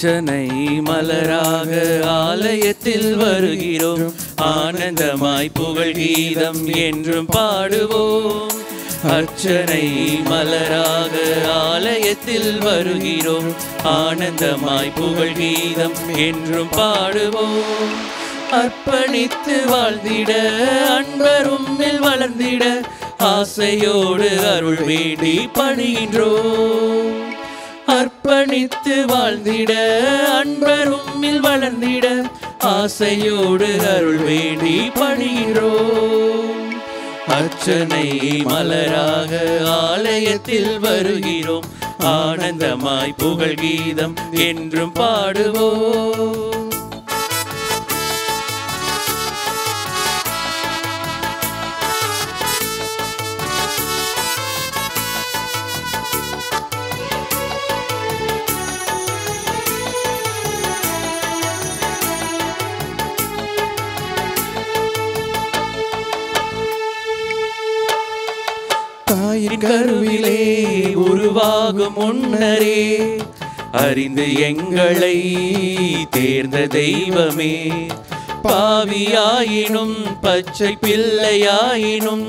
அர்ச்சனை மலராக ஆலயத்தில் வருகிறோம் ஆனந்தமாய் புகழ் கீதம் என்றும் பாடுவோம் அர்ச்சனை மலராக ஆலயத்தில் வருகிறோம் ஆனந்தமாய் புகழ் கீதம் என்றும் பாடுவோம் அர்ப்பணித்து வாழ்ந்திட அன்பரும் வளர்ந்திட ஆசையோடு அருள் வேண்டி பணிகின்றோம் அர்ப்பணித்து வாழ்ந்திட அன்பரும் வளர்ந்திட ஆசையோடு அருள் வேண்டி பணிகின்றோம் அர்ச்சனை மலராக ஆலயத்தில் வருகிறோம் ஆனந்தமாய் புகழ் கீதம் என்றும் பாடுவோம் தாயின் கருவிலே உருவாகும் முன்னரே அறிந்து எங்களை தேர்ந்த தெய்வமே பாவியாயினும் பச்சை பிள்ளையாயினும்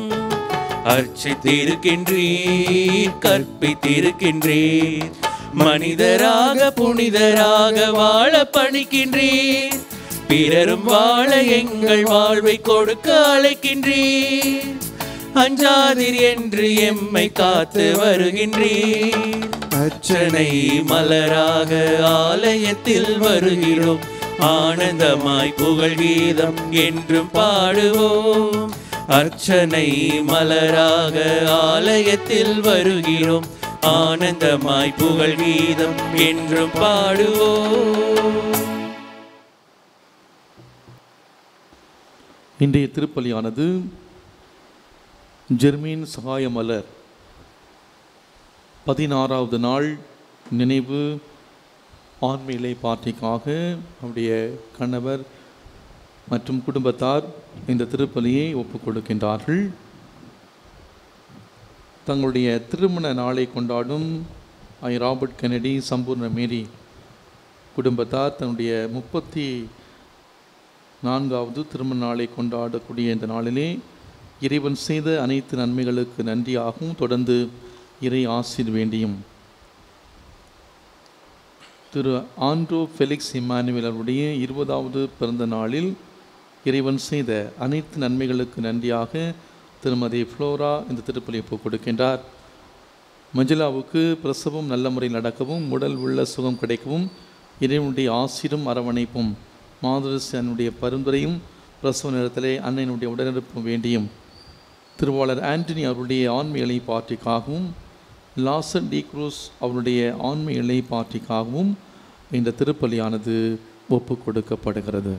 அர்ச்சித்திருக்கின்றீர் கற்பித்திருக்கின்றீர் மனிதராக புனிதராக வாழ பணிக்கின்றீர் பிறரும் வாழ எங்கள் வாழ்வை கொடுக்க அழைக்கின்றீர் அஞ்சாதிர் என்று எம்மை காத்து வருகின்றீர் அர்ச்சனை மலராக ஆலயத்தில் வருகிறோம் ஆனந்தமாய் புகழ் கீதம் என்றும் பாடுவோம் அர்ச்சனை மலராக ஆலயத்தில் வருகிறோம் ஆனந்தமாய் புகழ் கீதம் என்றும் பாடுவோம் இன்றைய திருப்பலியானது ஜெர்மீன் சகாய மலர் பதினாறாவது நாள் நினைவு ஆண்மையிலை பார்ட்டிக்காக அவருடைய கணவர் மற்றும் குடும்பத்தார் இந்த திருப்பலியை ஒப்புக் கொடுக்கின்றார்கள் தங்களுடைய திருமண நாளை கொண்டாடும் ஐ ராபர்ட் கெனடி சம்பூர்ண மேரி குடும்பத்தார் தன்னுடைய முப்பத்தி நான்காவது திருமண நாளை கொண்டாடக்கூடிய இந்த நாளிலே இறைவன் செய்த அனைத்து நன்மைகளுக்கு நன்றியாகவும் தொடர்ந்து இறை ஆசிர் வேண்டியும் திரு ஆண்ட்ரோ ஃபெலிக்ஸ் இம்மானுவேல் அவருடைய இருபதாவது பிறந்த நாளில் இறைவன் செய்த அனைத்து நன்மைகளுக்கு நன்றியாக திருமதி ஃப்ளோரா இந்த திருப்பலி ஒப்புக் கொடுக்கின்றார் மஞ்சுளாவுக்கு பிரசவம் நல்ல முறையில் நடக்கவும் உடல் உள்ள சுகம் கிடைக்கவும் இறைவனுடைய ஆசிரும் அரவணைப்பும் மாதுரசனுடைய பரிந்துரையும் பிரசவ நேரத்திலே அன்னையினுடைய உடனிருப்பும் வேண்டியும் திருவாளர் ஆண்டனி அவருடைய ஆண்மை இலை பார்ட்டிக்காகவும் லாசன் டி குரூஸ் அவருடைய ஆண்மை இலை பார்ட்டிக்காகவும் இந்த திருப்பலியானது ஒப்பு கொடுக்கப்படுகிறது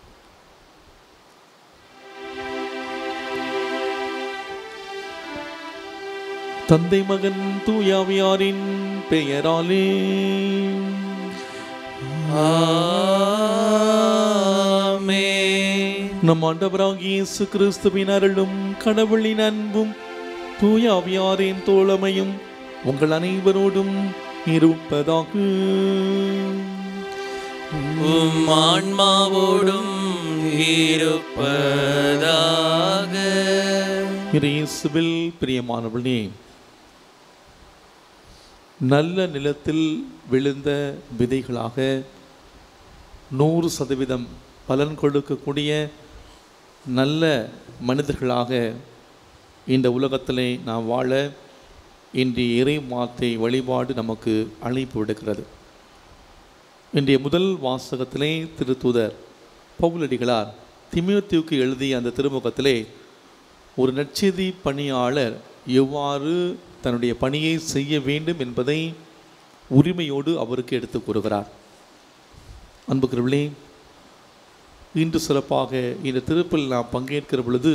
தந்தை மகன் தூயாவியாரின் பெயராலே ஆமென். நம் ஆண்டவராகிய இயேசு கிறிஸ்துவின் அருளும் கடவுளின் அன்பும் தூயாவியாரின் தோழமையும் உங்கள் அனைவரோடும் இருப்பதாக உம் ஆன்மாவோடும் இருப்பதாக இயேசுவில் பிரியமானவர்களே நல்ல நிலத்தில் விழுந்த விதைகளாக நூறு சதவீதம் பலன் கொடுக்கக்கூடிய நல்ல மனிதர்களாக இந்த உலகத்திலே நாம் வாழ இன்றைய இறை வார்த்தை வழிபாடு நமக்கு அழைப்பு விடுக்கிறது இன்றைய முதல் வாசகத்திலே திருத்தூதர் பவுலடிகளார் திமியோத்தியுக்கு எழுதிய அந்த திருமுகத்திலே ஒரு நற்செய்தி பணியாளர் எவ்வாறு தன்னுடைய பணியை செய்ய வேண்டும் என்பதை உரிமையோடு அவருக்கு எடுத்து கூறுகிறார் அன்புக்குரியவர்களே இன்று சிறப்பாக இந்த திருப்பில் நாம் பங்கேற்கிற பொழுது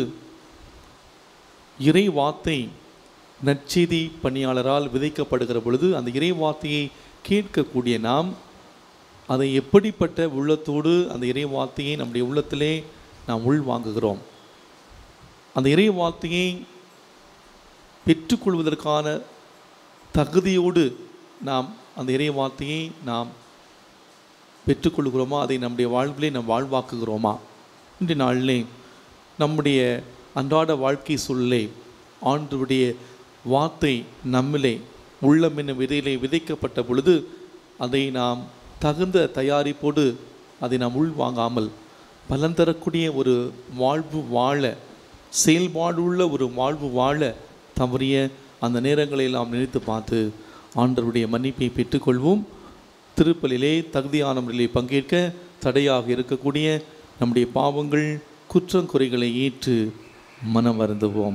இறை வார்த்தை நற்செய்தி பணியாளரால் விதைக்கப்படுகிற பொழுது அந்த இறை வார்த்தையை கேட்கக்கூடிய நாம் அதை எப்படிப்பட்ட உள்ளத்தோடு அந்த இறை வார்த்தையை நம்முடைய உள்ளத்திலே நாம் உள்வாங்குகிறோம் அந்த இறை வார்த்தையை பெற்றுக்கொள்வதற்கான தகுதியோடு நாம் அந்த இறை வார்த்தையை நாம் பெற்றுக்கொள்கிறோமா அதை நம்முடைய வாழ்விலே நாம் வாழ்வாக்குகிறோமா இன்றைய நாளிலே நம்முடைய அன்றாட வாழ்க்கை சூழலே ஆண்டவருடைய வார்த்தை நம்மிலே உள்ளம் என்னும் விதையிலே விதைக்கப்பட்ட பொழுது அதை நாம் தகுந்த தயாரிப்போடு அதை நாம் உள்வாங்காமல் பலன் தரக்கூடிய ஒரு வாழ்வு வாழ செயல்பாடுள்ள ஒரு வாழ்வு வாழ தவறிய அந்த நேரங்களை எல்லாம் நினைத்து பார்த்து ஆண்டவருடைய மன்னிப்பை பெற்றுக்கொள்வோம் திருப்பலிலே தகுதியானவர்களை பங்கேற்க தடையாக இருக்கக்கூடிய நம்முடைய பாவங்கள் குற்றங்குறைகளை ஏற்று மனம் வருந்துவோம்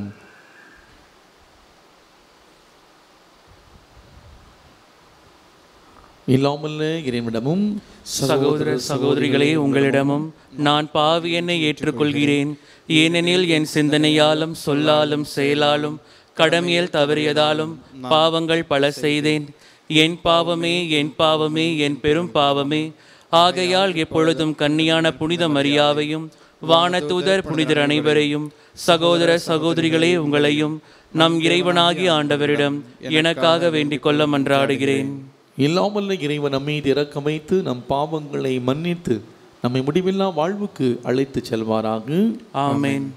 இல்லாமல் இறைவனிடமும் சகோதர சகோதரிகளே உங்களிடமும் நான் பாவி என்னை ஏற்றுக்கொள்கிறேன் ஏனெனில் என் சிந்தனையாலும் சொல்லாலும் செயலாலும் கடமையில் தவறியதாலும் பாவங்கள் பல செய்தேன் என் பாவமே என் பாவமே என் பெரும் பாவமே ஆகையால் எப்பொழுதும் கன்னியான புனித மரியாவையும் வானதூதர் புனிதர் அனைவரையும் சகோதர சகோதரிகளே உங்களையும் நம் இறைவனாகிய ஆண்டவரிடம் எனக்காக வேண்டிக் கொள்ள மன்றாடுகிறேன் இல்லாமல் இறைவன் நம்மீது இறக்கம் வைத்து நம் பாவங்களை மன்னித்து நம்மை முடிவில்லா வாழ்வுக்கு அழைத்து செல்வாராக ஆமென்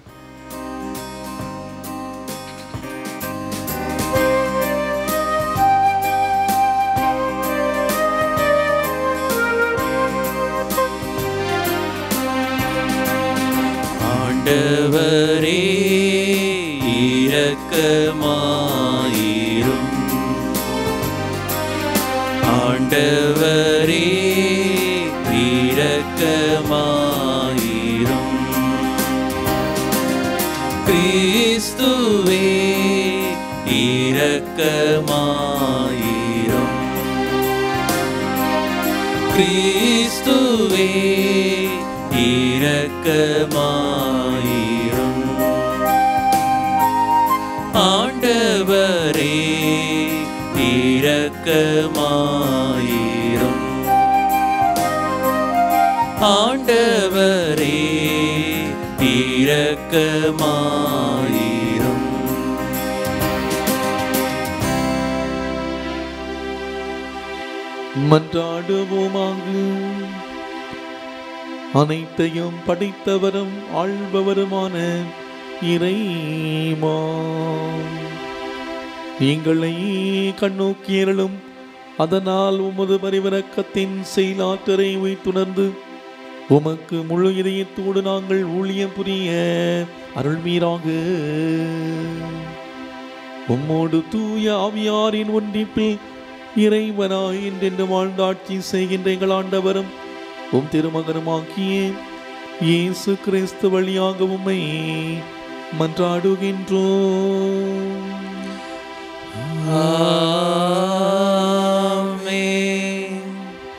ஆண்டவரே இரக்கமாயிரும் ஆண்டவரே இரக்கமாயிரும் கிறிஸ்துவே இரக்கமாயிரும் கிறிஸ்துவே இரக்கமாயிரும் ஆண்டவரே இரக்கமாயிரும் ஆண்டவரே இரக்கமாயிரும் மன்றாடுவோமாக அனைத்தையும் படைத்தவரும் ஆள்பவருமான இறைமா எங்களை கண்ணோக்கியர்களும் அதனால் உமது பரிவரக்கத்தின் செயலாற்றரை வைத்துணர்ந்து உமக்கு முழு இதயத்தோடு நாங்கள் ஊழியம் புரிய அருள்வீராக உம்மோடு தூய ஆவியாரின் ஒன்றிப்பில் இறைவனாய் என்றென்று வாழ்ந்தாட்சி செய்கின்ற எங்கள் ஆண்டவரும் உம் திருமகனுமாக்கிய இயேசு கிறிஸ்து வழியாக உம்மை மன்றாடுகின்றோம் ஆமென்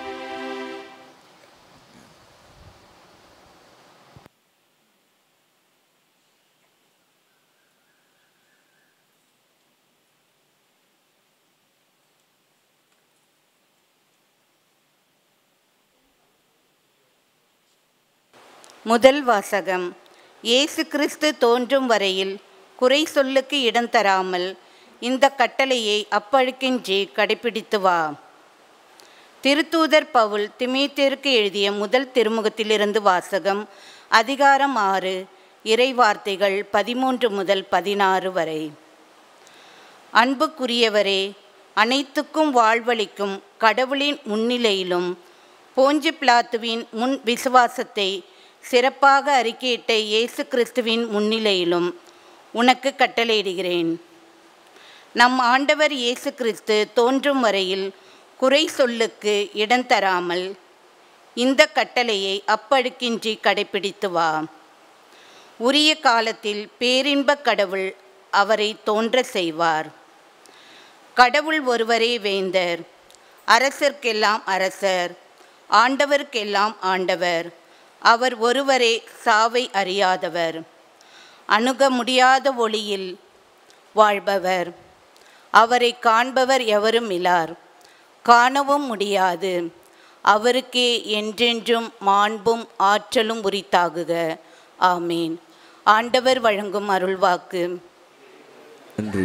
முதல் வாசகம் இயேசு கிறிஸ்து தோன்றும் வரையில் குறை சொல்லுக்கு இடம் தராமல் இந்த கட்டளையை அப்பழுக்கின்றி கடைப்பிடித்து வா திருத்தூதர் பவுல் திமேத்திற்கு எழுதிய முதல் திருமுகத்திலிருந்து வாசகம் அதிகாரம் ஆறு இறைவார்த்தைகள் பதிமூன்று முதல் பதினாறு வரை அன்புக்குரியவரே அனைத்துக்கும் வாழ்வளிக்கும் கடவுளின் முன்னிலையிலும் போஞ்சு பிளாத்துவின் முன் விசுவாசத்தை சிறப்பாக அறிக்கையிட்ட இயேசு கிறிஸ்துவின் முன்னிலையிலும் உனக்கு கட்டளையிடுகிறேன் நம் ஆண்டவர் இயேசு கிறிஸ்து தோன்றும் வரையில் குறை சொல்லுக்கு இடம் தராமல் இந்த கட்டளையை அப்பழுக்கின்றி கடைப்பிடித்து வா உரிய காலத்தில் பேரின்பக் கடவுள் அவரை தோன்ற செய்வார் கடவுள் ஒருவரே வேந்தர் அரசர்க்கெல்லாம் அரசர் ஆண்டவர்க்கெல்லாம் ஆண்டவர் அவர் ஒருவரே சாவை அறியாதவர் அணுக முடியாத ஒளியில் வாழ்பவர் அவரை காண்பவர் எவரும் இலார் காணவும் முடியாது அவருக்கே என்றென்றும் மாண்பும் ஆற்றலும் உரித்தாகுக ஆமீன் ஆண்டவர் வழங்கும் அருள்வாக்கு நன்றி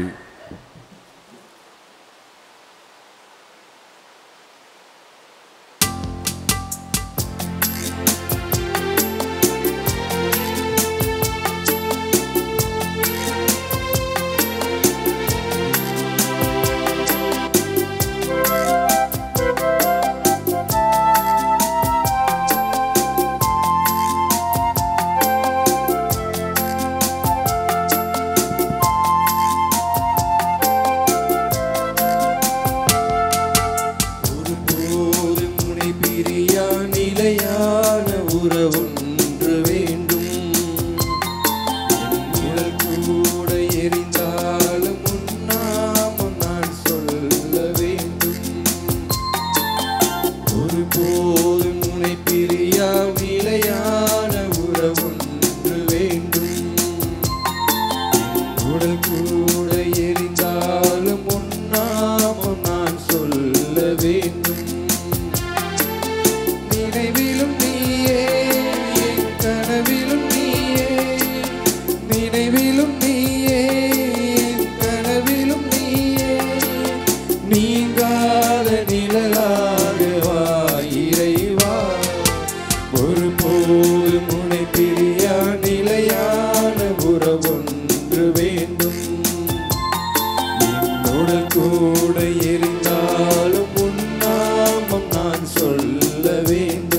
நிலையான உறவொன்று வேண்டும் நிழல் கூட எரிந்தாலும் உன்னாமம் நான் சொல்ல வேண்டும் ஒருபோதும் உன்னை பிரியா நிலையான உறவொன்று வேண்டும் உடல் கூட எரிந்தாலும் உன்னாமம் நான் சொல்ல வேண்டும் நினைவிலும் நீயே என் கனவிலும் நீயே நினைவிலும் நீயே என் கனவிலும் நீயே நீங்காத நிழலாக வா இறைவா ஒரு போதும் உன்னை பிரியா நிலையான உறவொன்று வேண்டும் என்னுடல் கூட எரிந்தாலும் உன்னாமம் நான் சொல்ல வேண்டும்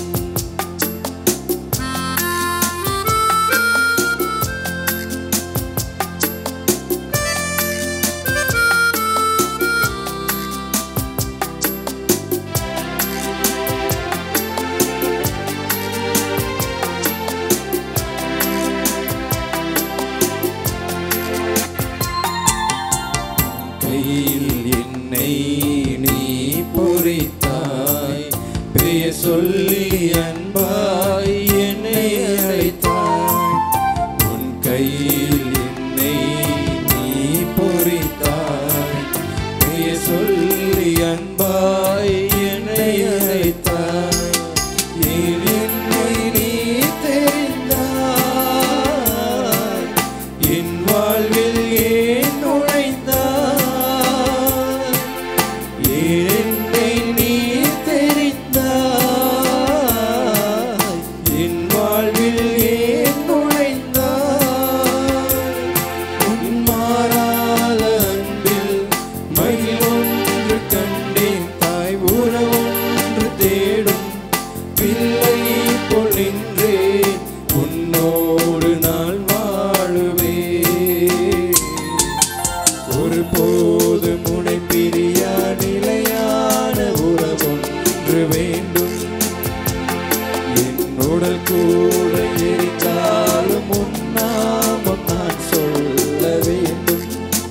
கையில் என்னை நீ பொறித்தாய் பெயர் சொல்லி அன்பாய் என்னை அழைத்தாய் உன் கையில் என்னை நீ பொறித்தாய் பெயர் சொல்லி அன்பாய் என்னை அழைத்தாய் ஏன் என்னை நீ தெரிந்தாய் என் வாழ்வில் ஏன் நுழைந்தாய் ஏன் என்னை நீ தெரிந்தாய் என் வாழ்வில் ஏன் நுழைந்தாய் உன் மாறாத அன்பில் மயில் ஒன்று கண்டேன் தாய் உறவொன்று தேடும் பிள்ளை போல் நின்றேன் உன்னோடு நான் வாழுவேன் ஒரு போது முனை பிரியா நிலையான உறவொன்று வேண்டும் என் உடல் கூட எரித்தாலும் உன்னாமம் நான் சொல்ல வேண்டும்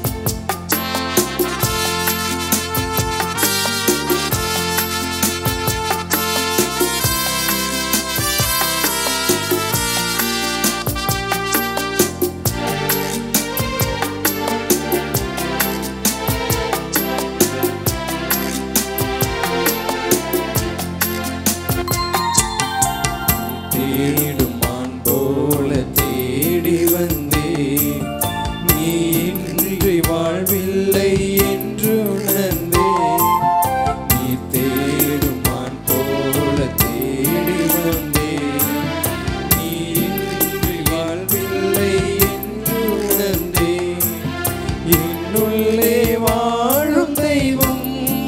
தேடுமான் போல தேடி வந்தேன் நீ இன்றி வாழ்வில்லை என்று உணர்ந்தேன் நீ தேடுமான் போல தேடி வந்தேன் நீ இன்றி வாழ்வில்லை என்று உணர்ந்தேன் என்னுள்ளே வாழும் தெய்வம்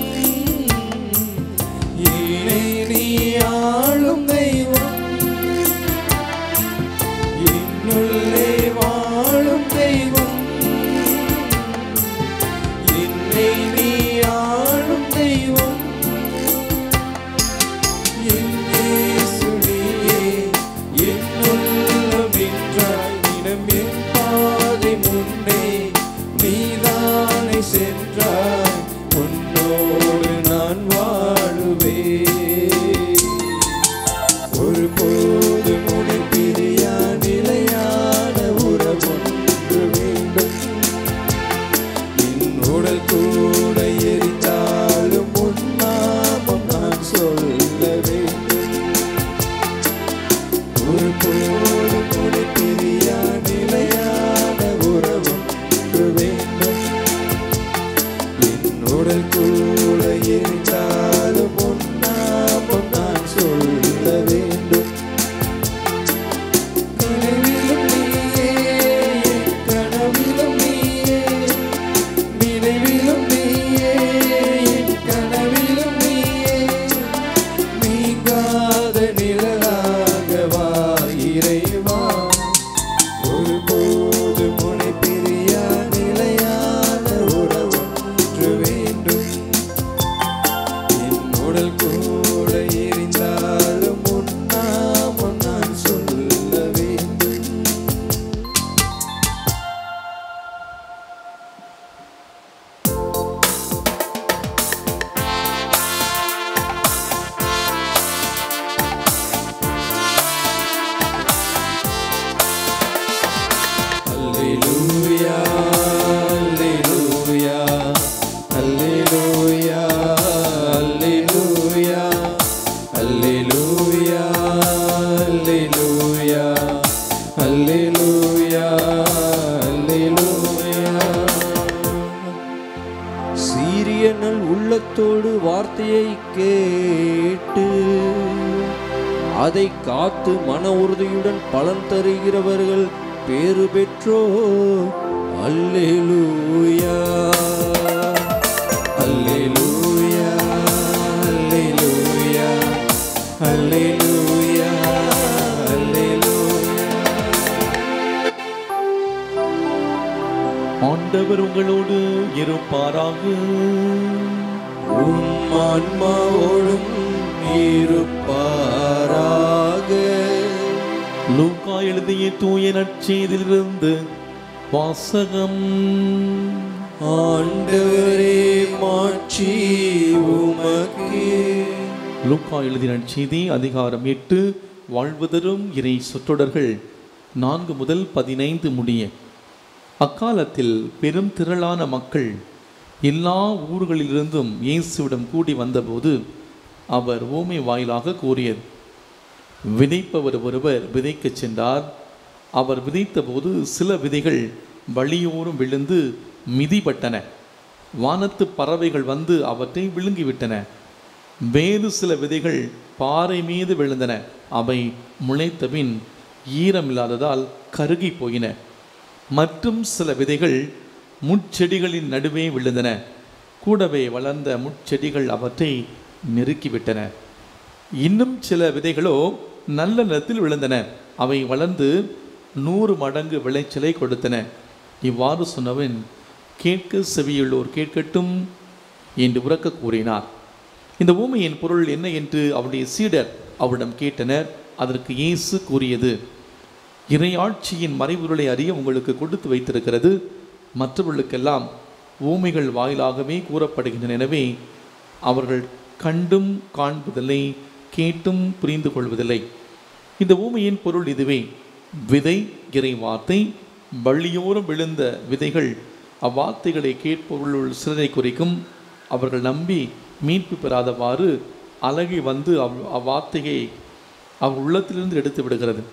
என்னை நீ ஆளும் தெய்வம் என்னுள்ளே வாழும் தெய்வம் என்னை நீ ஆளும் தெய்வம் என் இயேசுவே, என் உள்ளம் நின்றாய், தினம் என் பாதை முன்னே நீதானே சென்றாய் உன்னோடு நான் வாழுவேன் ஒரு போது முனை பிரியா நிலையான உறவொன்று வேண்டும் என் உடல் கூட எரித்தாலும் உன்னாமம் நான் சொல்ல வேண்டும் ஒரு போது முனை பிரியா நிலையான உறவொன்று வேண்டும் என் உடல் கூட எரிந்தாலும் உன்னாமம் நான் சொல்ல வேண்டும் கனவிலும் நீயே என் கனவிலும் நீயே நினைவிலும் நீயே என் கனவிலும் நீயே நீங்காத நிழலாக வா இறைவா அதை காத்து மன உறுதியுடன் பலன் தருகிறவர்கள் பேறு பெற்றோ அல்லேலூயா அல்லேலூயா அல்லேலூயா அல்லேலூயா அல்லேலூயா ஆண்டவர் உங்களோடு இருப்பாராக உம் ஆன்மாவோடும் இருப்பாராக லூக்கா எழுதிய தூய நற்செய்தியிலிருந்து வாசகம் ஆண்டவரே மாட்சி உமக்கு லூக்கா எழுதிய நற்செய்தி அதிகாரம் எட்டு வாழ்வுதரும் இறை சொற்றொடர்கள் நான்கு முதல் பதினைந்து முடிய அக்காலத்தில் பெரும் திரளான மக்கள் எல்லா ஊர்களிலிருந்தும் இயேசுவிடம் கூடி வந்தபோது அவர் ஊமை வாயிலாக கூறியது விதைப்பவர் ஒருவர் விதைக்கச் சென்றார் அவர் விதைத்தபோது சில விதைகள் வழியோரம் விழுந்து மிதிப்பட்டன வானத்து பறவைகள் வந்து அவற்றை விழுங்கிவிட்டன வேறு சில விதைகள் பாறை மீது விழுந்தன அவை முளைத்தபின் ஈரமில்லாததால் கருகி போயின மற்றும் சில விதைகள் முட்செடிகளின் நடுவே விழுந்தன கூடவே வளர்ந்த முட்செடிகள் அவற்றை நெருக்கிவிட்டன இன்னும் சில விதைகளோ நல்ல நிலத்தில் விழுந்தன அவை வளர்ந்து நூறு மடங்கு விளைச்சலை கொடுத்தன இவ்வாறு சொன்னவன் கேட்க செவியுள்ளோர் கேட்கட்டும் என்று உறக்க கூறினார் இந்த ஊமையின் பொருள் என்ன என்று அவருடைய சீடர் அவரிடம் கேட்டனர் அதற்கு இயேசு கூறியது இறையாட்சியின் மறைபொருளை அறிய உங்களுக்கு கொடுத்து வைத்திருக்கிறது மற்றவர்களுக்கெல்லாம் ஊமைகள் வாயிலாகவே கூறப்படுகின்றன எனவே அவர்கள் கண்டும் காண்பதில்லை கேட்டும் புரிந்து கொள்வதில்லை இந்த ஊமையின் பொருள் இதுவே விதை இறை வார்த்தை வள்ளியோரம் விழுந்த விதைகள் அவ்வார்த்தைகளை கேட்பவர்களுள் சிலரை குறிக்கும் அவர்கள் நம்பி மீட்பு பெறாதவாறு அழகி வந்து அவ் அவ்வார்த்தையை அவர் உள்ளத்திலிருந்து எடுத்து விடுகிறது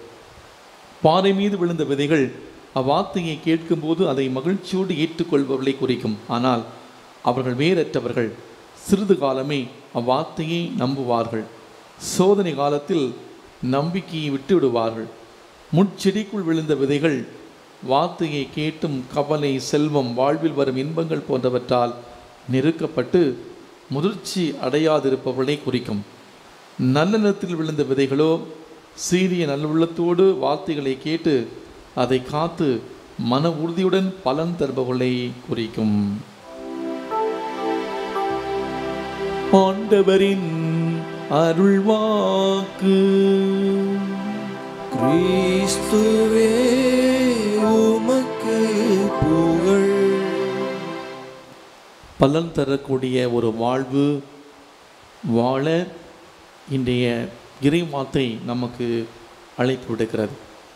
பாறை மீது விழுந்த விதைகள் அவ்வார்த்தையை கேட்கும்போது அதை மகிழ்ச்சியோடு ஏற்றுக்கொள்பவர்களை குறிக்கும் ஆனால் அவர்கள் வேறற்றவர்கள் சிறிது காலமே அவ்வார்த்தையை நம்புவார்கள் சோதனை காலத்தில் நம்பிக்கையை விட்டு விடுவார்கள் முட்செடிக்குள் விழுந்த விதைகள் வார்த்தையை கேட்டும் கவலை செல்வம் வாழ்வில் வரும் இன்பங்கள் போன்றவற்றால் நெருக்கப்பட்டு முதிர்ச்சி அடையாதிருப்பவர்களை குறிக்கும் நல்ல நிலத்தில் விழுந்த விதைகளோ சீரிய நல்லுள்ளத்தோடு வார்த்தைகளை கேட்டு அதை காத்து மன உறுதியுடன் பலன் தருபவர்களை குறிக்கும் ஆண்டவரின் அருள்வாக்கு கிறிஸ்துவே உமக்கு புகழ் பலன் தரக்கூடிய ஒரு வாழ்வு வாழ இன்றைய இறைவார்த்தை நமக்கு அழைப்பு விடுக்கிறது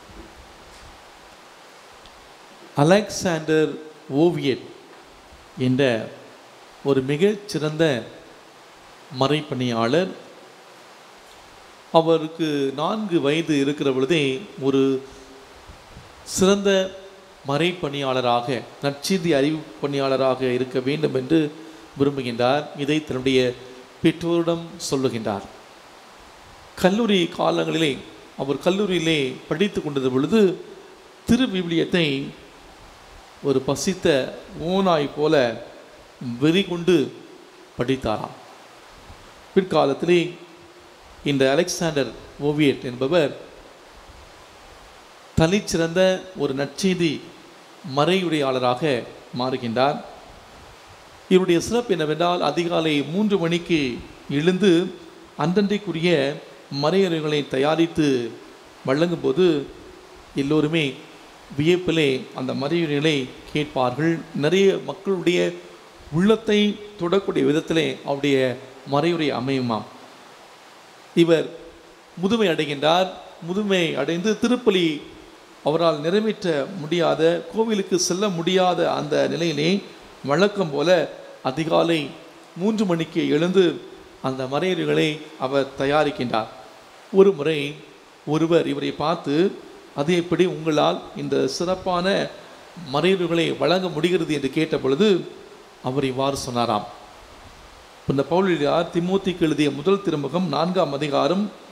அலெக்சாண்டர் ஓவியட் என்ற ஒரு மிகச் சிறந்த மறைப்பணியாளர் அவருக்கு நான்கு வயது இருக்கிற பொழுதே ஒரு சிறந்த மறைப்பணியாளராக நற்செய்தி அறிவு பணியாளராக இருக்க வேண்டும் என்று விரும்புகின்றார் இதை தன்னுடைய பெற்றோரிடம் சொல்லுகின்றார் கல்லூரி காலங்களிலே அவர் கல்லூரியிலே படித்து கொண்டிருந்த பொழுது திருவிவிலியத்தை ஒரு பசித்த ஓநாய் போல வெறி கொண்டு படித்தாராம் பிற்காலத்திலே இந்த அலெக்சாண்டர் ஓவியட் என்பவர் தனிச்சிறந்த ஒரு நற்செய்தி மறையுரையாளராக மாறுகின்றார் இவருடைய சிறப்பு என்னவென்றால் அதிகாலை மூன்று மணிக்கு எழுந்து அன்றன்றைக்குரிய மறையுரைகளை தயாரித்து வழங்கும்போது எல்லோருமே வியப்பிலே அந்த மறையுரைகளை கேட்பார்கள் நிறைய மக்களுடைய உள்ளத்தை தொடக்கூடிய விதத்திலே அவருடைய மறையுரை அமையுமாம் இவர் முதுமை அடைகின்றார் முதுமை அடைந்து திருப்பலி அவரால் நிறைவேற்ற முடியாத கோவிலுக்கு செல்ல முடியாத அந்த நிலையிலே வழக்கம் போல அதிகாலை மூன்று மணிக்கு எழுந்து அந்த மறையுறைகளை அவர் தயாரிக்கின்றார் ஒரு முறை ஒருவர் இவரை பார்த்து அது எப்படி உங்களால் இந்த சிறப்பான மறையுறைகளை வழங்க முடிகிறது என்று கேட்ட பொழுது அவர் இவ்வாறு சொன்னாராம் இந்த பவுலியார் திமோத்திக்கு எழுதிய முதல் திருமுகம் நான்காம் அதிகாரம்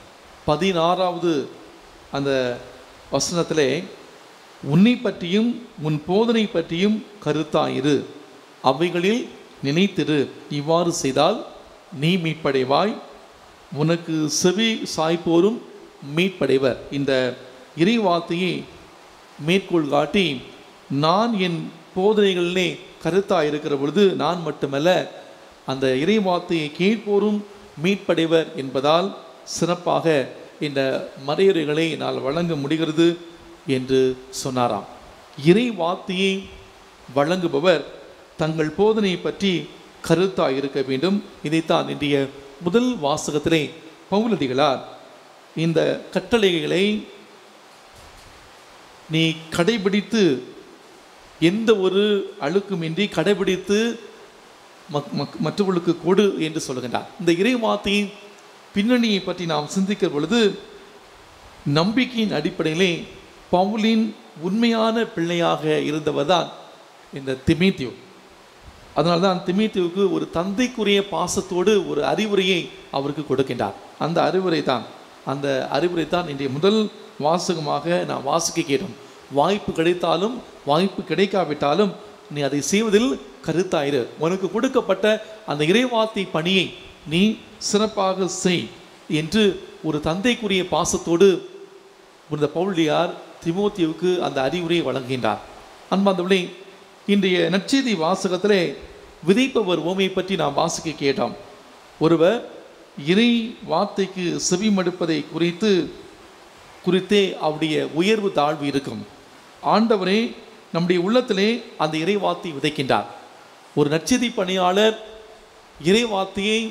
பதினாறாவது அந்த வசனத்திலே உன்னை பற்றியும் உன் போதனை பற்றியும் கருத்தாயிரு அவைகளில் நினைத்திரு இவ்வாறு செய்தால் நீ மீட்படைவாய் உனக்கு செவி சாய்ப்போரும் மீட்படைவர் இந்த இறைவார்த்தையை மேற்கோள் காட்டி நான் என் போதனைகளிலே கருத்தாக இருக்கிற பொழுது நான் மட்டுமல்ல அந்த இறைவார்த்தையை கேட்போரும் மீட்படைவர் என்பதால் சிறப்பாக இந்த மறையுரைகளை என்னால் வழங்க முடிகிறது என்று சொன்னாராம் இறை வார்த்தையை வழங்குபவர் தங்கள் போதனையை பற்றி கருத்தாக இருக்க வேண்டும் இதைத்தான் இன்றைய முதல் வாசகத்திலே பவுலடிகளார் இந்த கட்டளைகளை நீ கடைபிடித்து எந்த ஒரு அழுக்குமின்றி கடைபிடித்து மக்- மக்- மற்றவர்களுக்கு கொடு என்று சொல்லுகின்றார் இந்த இறை வார்த்தையின் பின்னணியை பற்றி நாம் சிந்திக்கிற பொழுது நம்பிக்கையின் அடிப்படையிலே பவுலின் உண்மையான பிள்ளையாக இருந்தவர் தான் இந்த திமேத்தியோ அதனால்தான் திமேத்தியுவுக்கு ஒரு தந்தைக்குரிய பாசத்தோடு ஒரு அறிவுரையை அவருக்கு கொடுக்கின்றார் அந்த அறிவுரை தான் அந்த அறிவுரை தான் இன்றைய முதல் வாசகமாக நான் வாசிக்க கேட்டோம் வாய்ப்பு கிடைத்தாலும் வாய்ப்பு கிடைக்காவிட்டாலும் நீ அதை செய்வதில் கருத்தாயிரு உனக்கு கொடுக்கப்பட்ட அந்த இறைவார்த்தை பணியை நீ சிறப்பாக செய் என்று ஒரு தந்தைக்குரிய பாசத்தோடு இந்த பவுலியார் திமோத்தியுவுக்கு அந்த அறிவுரையை வழங்குகின்றார் அன்பாந்தவளே இன்றைய நற்செய்தி வாசகத்திலே விதைப்பவர் ஓமையை பற்றி நாம் வாசிக்க கேட்டோம் ஒருவர் இறை வார்த்தைக்கு செவிமடுப்பதை குறித்து குறித்தே அவருடைய உயர்வு தாழ்வு இருக்கும் ஆண்டவரே நம்முடைய உள்ளத்திலே அந்த இறை வார்த்தை விதைக்கின்றார் ஒரு நற்செய்தி பணியாளர் இறை வார்த்தையை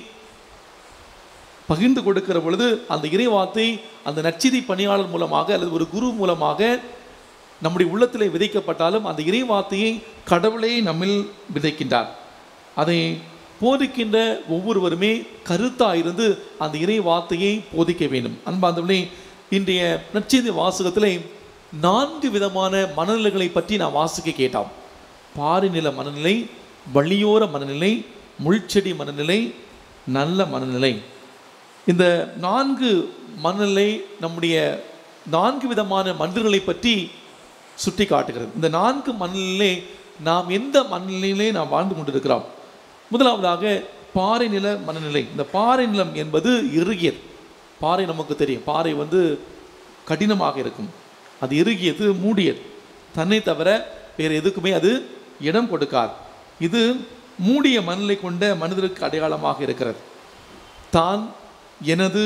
பகிர்ந்து கொடுக்கிற பொழுது அந்த இறைவார்த்தை அந்த நற்செய்தி பணியாளர் மூலமாக அல்லது ஒரு குரு மூலமாக நம்முடைய உள்ளத்திலே விதைக்கப்பட்டாலும் அந்த இறைவார்த்தையை கடவுளே நம்மில் விதைக்கின்றார் அதை போதிக்கின்ற ஒவ்வொருவருமே கருத்தாக இருந்து அந்த இறை வார்த்தையை போதிக்க வேண்டும் அன்பாந்தவர்களே இன்றைய நற்செய்தி வாசகத்திலே நான்கு விதமான மனநிலைகளை பற்றி நாம் வாசிக்க கேட்டோம் பாரிநில மனநிலை வழியோர மனநிலை முள்செடி மனநிலை நல்ல மனநிலை இந்த நான்கு மனநிலை நம்முடைய நான்கு விதமான மனிதர்களை பற்றி சுட்டி காட்டுகிறது இந்த நான்கு மனநிலையிலே நாம் எந்த மனநிலையிலே நாம் வாழ்ந்து கொண்டிருக்கிறோம் முதலாவதாக பாறை நில மனநிலை இந்த பாறை நிலம் என்பது இறுகியது பாறை நமக்கு தெரியும் பாறை வந்து கடினமாக இருக்கும் அது இறுகியது மூடியது தன்னை தவிர வேறு எதுக்குமே அது இடம் கொடுக்காது இது மூடிய மனநிலை கொண்ட மனிதருக்கு அடையாளமாக இருக்கிறது தான் எனது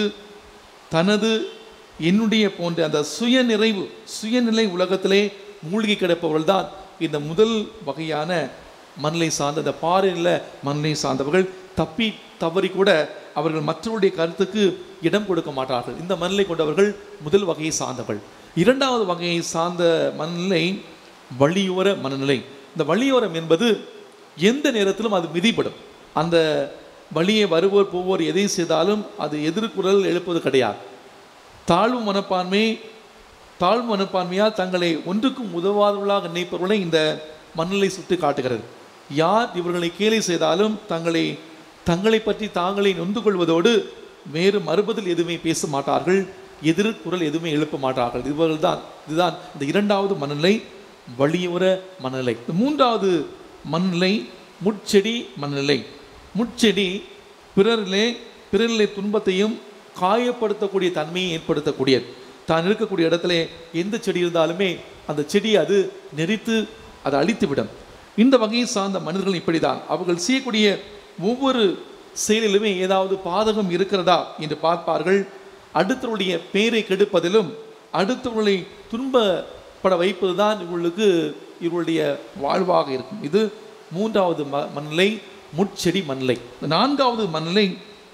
தனது என்னுடைய போன்ற அந்த சுய நிறைவு சுயநிலை உலகத்திலே மூழ்கி கிடப்பவர்கள் தான் இந்த முதல் வகையான மண்ணிலை சார்ந்த இந்த பாறையில் மண்ணிலை சார்ந்தவர்கள் தப்பி தவறி கூட அவர்கள் மற்றவருடைய கருத்துக்கு இடம் கொடுக்க மாட்டார்கள் இந்த மண்ணிலை கொண்டவர்கள் முதல் வகையை சார்ந்தவர்கள் இரண்டாவது வகையை சார்ந்த மனநிலை வழியோர மனநிலை இந்த வழியோரம் என்பது எந்த நேரத்திலும் அது மிதிப்படும் அந்த வழியே வருவோர் போவோர் எதை செய்தாலும் அது எதிர்குரல் எழுப்பது கிடையாது தாழ்வு மனப்பான்மை தாழ்வு மனப்பான்மையால் தங்களை ஒன்றுக்கும் உதவாதவர்களாக நினைப்பவர்களை இந்த மண்ணிலை சுட்டி காட்டுகிறது யார் இவர்களை கேலி செய்தாலும் தங்களை தங்களை பற்றி தாங்களே நொந்து கொள்வதோடு வேறு மறுபதில் எதுவுமே பேச மாட்டார்கள் எதிர்குரல் எதுவுமே எழுப்ப மாட்டார்கள் இவர்கள் தான் இதுதான் இந்த இரண்டாவது மனநிலை வழியோர மனநிலை இந்த மூன்றாவது மனநிலை முட்செடி மனநிலை முட்செடி பிறரிலே பிறரிலே துன்பத்தையும் காயப்படுத்தக்கூடிய தன்மையை ஏற்படுத்தக்கூடியது தான் இருக்கக்கூடிய இடத்துல எந்த செடி இருந்தாலுமே அந்த செடியை அது நெறித்து அதை அழித்துவிடும் இந்த வகையை சார்ந்த மனிதர்கள் இப்படிதான் அவர்கள் செய்யக்கூடிய ஒவ்வொரு செயலிலுமே ஏதாவது பாதகம் இருக்கிறதா என்று பார்ப்பார்கள் அடுத்தவருடைய பேரை கெடுப்பதிலும் அடுத்தவர்களை துன்பப்பட வைப்பதுதான் இவர்களுக்கு இவர்களுடைய வாழ்வாக இருக்கும் இது மூன்றாவது ம மனநிலை முட்செடி மனநிலை நான்காவது மனநிலை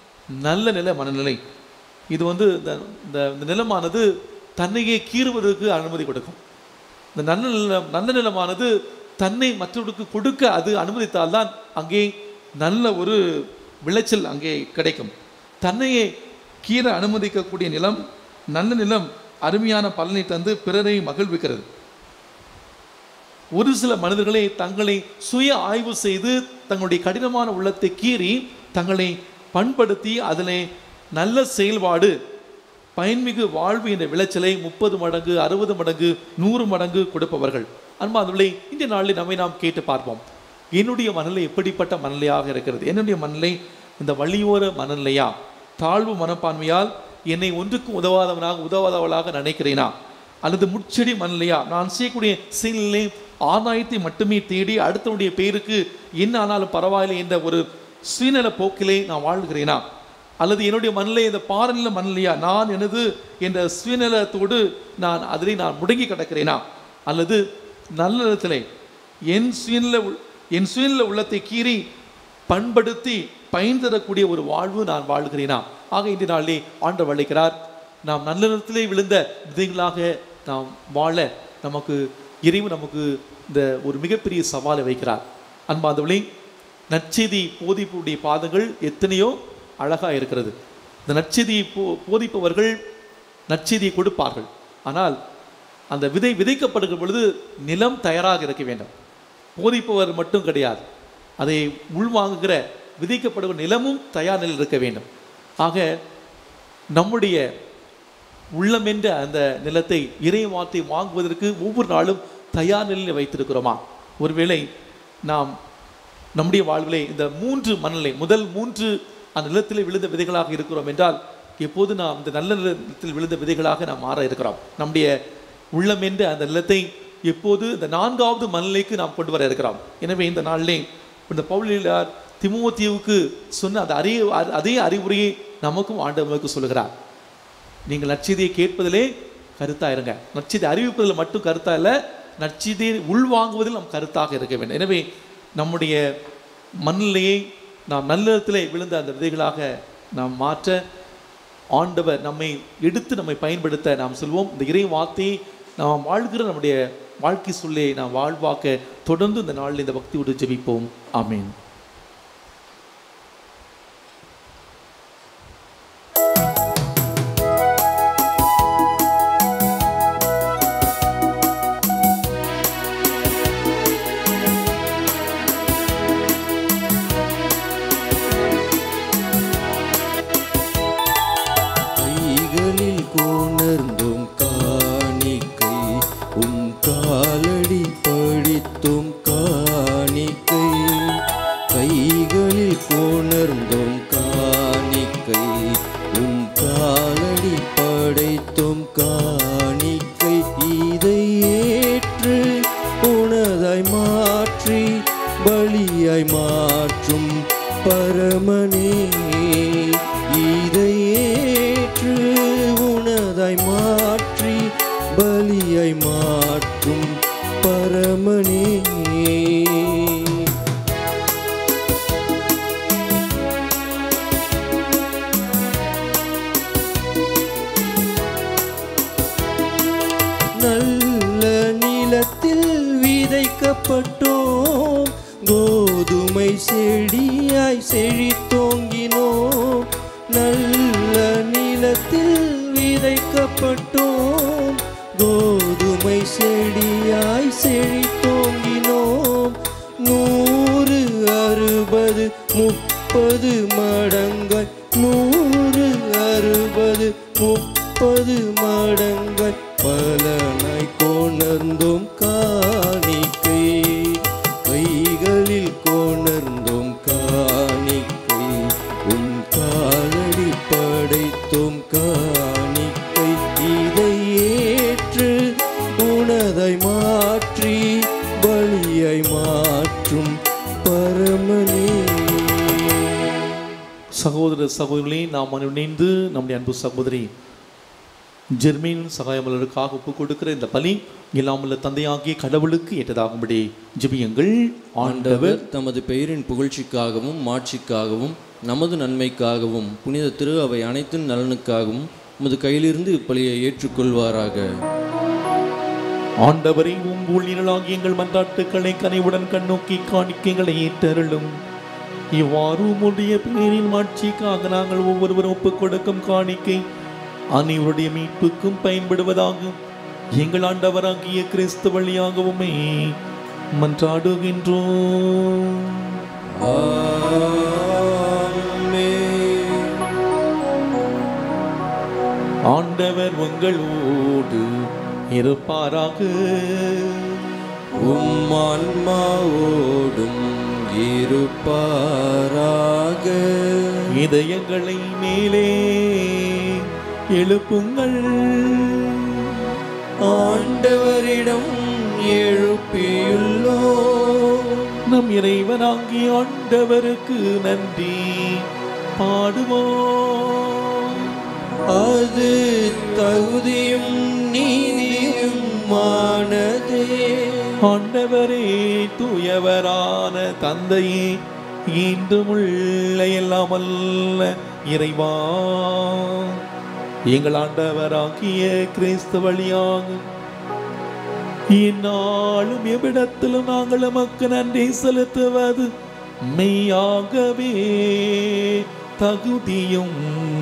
நல்ல நில மனநிலை இது வந்து இந்த இந்த இந்த நிலமானது தன்னையே கீறுவதற்கு அனுமதி கொடுக்கும் இந்த நல்ல நிலம் நல்ல நிலமானது தன்னை மற்றவர்களுக்கு கொடுக்க அது அனுமதித்தால்தான் அங்கே நல்ல ஒரு விளைச்சல் அங்கே கிடைக்கும் தன்னையே கீற அனுமதிக்கக்கூடிய நிலம் நல்ல நிலம் அருமையான பலனை தந்து பிறரை மகிழ்விக்கிறது ஒரு சில மனிதர்களை தங்களை சுய ஆய்வு செய்து தங்களுடைய கடினமான உள்ளத்தை கீறி தங்களை பண்படுத்தி அதிலே நல்ல செயல்பாடு பயன்மிகு வாழ்வு என்ற விளைச்சலை முப்பது மடங்கு அறுபது மடங்கு நூறு மடங்கு கொடுப்பவர்கள் அன்பாதுள்ளே இந்த நாளில் நம்மை நாம் கேட்டு பார்ப்போம் என்னுடைய மனநிலை எப்படிப்பட்ட மனநிலையாக இருக்கிறது என்னுடைய மனநிலை இந்த வழியோர மனநிலையா தாழ்வு மனப்பான்மையால் என்னை ஒன்றுக்கும் உதவாதவனாக உதவாதவளாக நினைக்கிறேனா அல்லது முச்செடி மனநிலையா நான் செய்யக்கூடிய செயலிலே ஆதாயத்தை மட்டுமே தேடி அடுத்தவனுடைய பேருக்கு என்ன ஆனாலும் பரவாயில்லை என்ற ஒரு சுயநல போக்கிலே நான் வாழ்கிறேனா அல்லது என்னுடைய மனநிலை இந்த பாரநில மனநிலையா நான் எனது என்ற சுயநலத்தோடு நான் அதிலே நான் முடங்கி கிடக்கிறேனா அல்லது நல்ல என் சுயநல உள்- என் சுயநல உள்ளத்தை கீறி பண்படுத்தி பயன் தரக்கூடிய ஒரு வாழ்வு நான் வாழ்கிறேனா ஆக இன்று நாளிலே ஆண்டவர் அழைக்கிறார் நாம் நல்ல விழுந்த விதைகளாக நாம் வாழ நமக்கு இறைவன் நமக்கு இந்த ஒரு மிகப்பெரிய சவாலை வைக்கிறார் அன்பாந்தவளே நற்செய்தி போதிப்புடைய பாதங்கள் எத்தனையோ அழகா இருக்கிறது இந்த நற்செய்தியை போ போதிப்பவர்கள் நற்செய்தியை கொடுப்பார்கள் ஆனால் அந்த விதை விதைக்கப்படுகிற பொழுது நிலம் தயாராக இருக்க வேண்டும் போதிப்பவர் மட்டும் கிடையாது அதை உள்வாங்குகிற விதைக்கப்படுகிற நிலமும் தயார் நிலையில் இருக்க வேண்டும் ஆக நம்முடைய உள்ளமென்ற அந்த நிலத்தை இறை வார்த்தை வாங்குவதற்கு ஒவ்வொரு நாளும் தயார் நிலையில் வைத்திருக்கிறோமா ஒருவேளை நாம் நம்முடைய வாழ்விலே இந்த மூன்று மணலை முதல் மூன்று அந்த நிலத்திலே விழுந்த விதைகளாக இருக்கிறோம் என்றால் எப்போது நாம் இந்த நல்ல நிலத்தில் விழுந்த விதைகளாக நாம் மாற இருக்கிறோம் நம்முடைய உள்ளம் என்ற அந்த நிலத்தை எப்போது இந்த நான்காவது மணலைக்கு நாம் கொண்டு வர இருக்கிறோம் எனவே இந்த நாளிலே இந்த பவுலியார் திமுத்தியுவுக்கு சொன்ன அந்த அறி அதே அறிவுரையை நமக்கும் ஆண்டவருக்கு சொல்லுகிறார் நீங்கள் நற்செய்தியை கேட்பதிலே கருத்தா இருங்க நற்செய்தி அறிவிப்பதில் மட்டும் கருத்தா இல்லை நற்செய்தியை உள்வாங்குவதில் நாம் கருத்தாக இருக்க வேண்டும் எனவே நம்முடைய மண்ணிலையை நாம் நல்லிடத்திலே விழுந்த அந்த விதைகளாக நாம் மாற்ற ஆண்டவர் நம்மை எடுத்து நம்மை பயன்படுத்த நாம் சொல்வோம் இந்த இறை வார்த்தையை நாம் வாழ்கிற நம்முடைய வாழ்க்கை சொல்லை நாம் வாழ்வாக்க தொடர்ந்து இந்த நாளில் இந்த பக்தியோடு ஜெபிப்போம் ஆமென் கைகளில் கொணர்ந்தோம் காணிக்கை உம் காலடி படித்தும் காணிக்கை கைகளில் கொணர்ந்தோம் காணிக்கை உம் காலடி படைத்தும் காணிக்கை இதை ஏற்று உனதாய் மாற்றி பலியாய் மாற்றும் பரமனே இதை ஏற்று உனதாய் மாற்றி பலியாய் மாற்றும் பரமனே நல்ல நிலத்தில் விதைக்கப்பட்டோம் கோதுமை செடியாய் செழித்தோங்கினோம் நல்ல நிலத்தில் விதைக்கப்பட்டோம் கோதுமை செடியாய் செழித்தோங்கினோம் நூறு அறுபது முப்பது மடங்காய் நூறு அறுபது முப்பது மடங்காய் பலனாய் கொணர்ந்தோம் காணிக்கை கைகளில் கொணர்ந்தோம் காணிக்கை உன் காலடி படைத்தோம் காணிக்கை இதை ஏற்று உனதை மாற்றி பலியை மாற்றும் பரமனே சகோதர சகோதரிகளே நாம் இணைந்து நம்முடைய அன்பு சகோதரி ஜெர்மீன் சகாயமலருக்காக ஒப்பு கொடுக்கிற இந்த பலி இல்லாமல் தந்தையாகிய கடவுளுக்கு ஏற்றதாகும்படி ஜெபியுங்கள் ஆண்டவர் ஆண்டவர் தமது பெயரின் புகழ்ச்சிக்காகவும் மாட்சிக்காகவும் நமது நன்மைக்காகவும் புனித திரு அவை அனைத்து நலனுக்காகவும் உமது கையிலிருந்து இப்பலியை ஏற்றுக்கொள்வாராக ஆண்டவரை உம் ஊழியர்களாகிய எங்கள் மன்றாட்டுக்களை கனிவுடன் கண்ணோக்கி காணிக்கைகளை ஏற்றருளும் இவ்வாறு உம்முடைய பேரின் மாட்சிக்காக நாங்கள் ஒவ்வொருவரும் ஒப்புக் கொடுக்கும் காணிக்கை அனைவருடைய மீட்புக்கும் பயன்படுவதாகும் எங்கள் ஆண்டவராகிய கிறிஸ்து வழியாகவுமே மன்றாடுகின்றோம் ஆண்டவர் உங்களோடு இருப்பாராக உம்மான்மாவோடும் இருப்பாராக இதயங்களை மேலே எழுப்புங்கள் ஆண்டவரிடம் எழுப்பியுள்ளோ நம் இறைவனாகி ஆண்டவருக்கு நன்றி பாடுவோம் அது தகுதியும் நீதியும் மானதே ஆண்டவரே தூயவரான தந்தையே இன்றுமுள்ள எல்லாம் அல்ல இறைவா எங்கள் ஆண்டவராகிய கிறிஸ்து வழியாக இந்நாளும் எவ்விடத்திலும் நாங்கள் எமக்கு நன்றி செலுத்துவது மெய்யாகவே தகுதியும்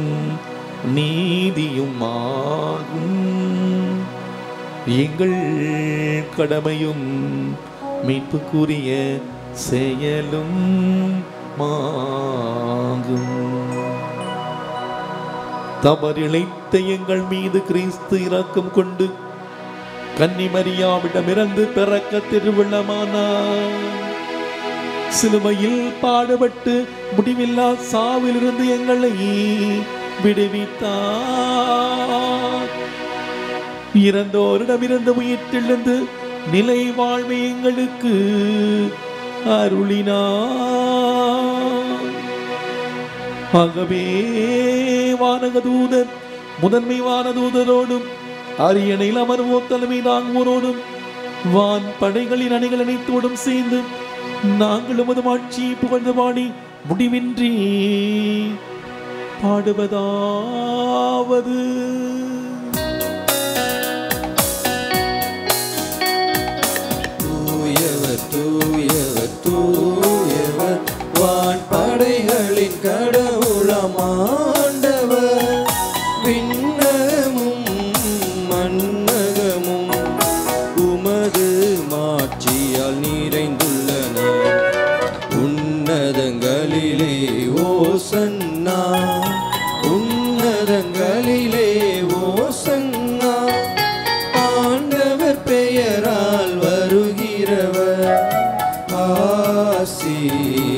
நீதியும் ஆகும் எங்கள் கடமையும் மீட்புக்குரிய செயலும் மாகும் தவறிழைத்த எங்கள் மீது கிறிஸ்து இரக்கம் கொண்டு கன்னிமரியாவிடமிருந்து பிறக்க திருவிழமானார் சிலுவையில் பாடுபட்டு முடிவில்லா சாவிலிருந்து எங்களை விடுவித்தார் இறந்தோரிடமிருந்து உயிர்த்தெழுந்து நிலை வாழ்வை எங்களுக்கு அருளினார் ஆகவே வானகதூதர் முதன்மை வானதூதரோடும் அரியணையில் அமர்வோர் தலைமை தாங்குவோரோடும் வான் படைகளின் அணிகள் அனைத்தோடும் சேர்ந்து நாங்கள் உமது ஆட்சியை புகழ்ந்து பாடி முடிவின்றி பாடுவதாவது தூயவர் தூயவர் தூயவர் வான் படைகளின் கடவுளம் ஆண்டவர் விண்ணகமும் மன்னகமும் உமது மாட்சியால் நிறைந்துள்ளன உன்னதங்களிலே ஓசன்னா உன்னதங்களிலே ஓசன்னா ஆண்டவர் பெயரால் வருகிறவர் ஆசி